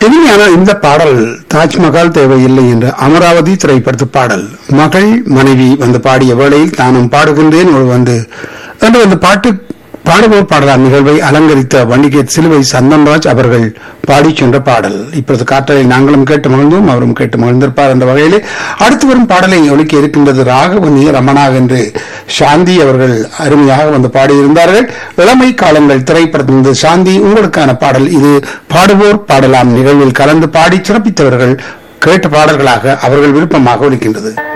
இனிமையான இந்த பாடல் தாஜ்மஹால் தேவையில்லை என்ற அமராவதி திரைப்படத்து பாடல் மகள் மனைவி வந்து பாடிய வேளையில் தானும் பாடுகின்றேன் ஒரு வந்து என்று அந்த பாட்டு பாடுவோர் பாடலாம் நிகழ்வை அலங்கரித்த வண்டிகேட் சிலுவை சந்தன்ராஜ் அவர்கள் பாடி சென்ற பாடல் இப்பொழுது காற்றலை நாங்களும் கேட்டு மகிழ்ந்தோம் அவரும் கேட்டு மகிழ்ந்திருப்பார் என்ற வகையிலே அடுத்து வரும் பாடலை ஒலிக்க இருக்கின்றது ராகவனி ரமணா என்று சாந்தி அவர்கள் அருமையாக வந்து பாடியிருந்தார்கள் இளமை காலங்கள் திரைப்படத்திலிருந்து சாந்தி உங்களுக்கான பாடல் இது பாடுவோர் பாடலாம் நிகழ்வில் கலந்து பாடி சிறப்பித்தவர்கள் கேட்ட பாடல்களாக அவர்கள் விருப்பமாக ஒலிக்கின்றது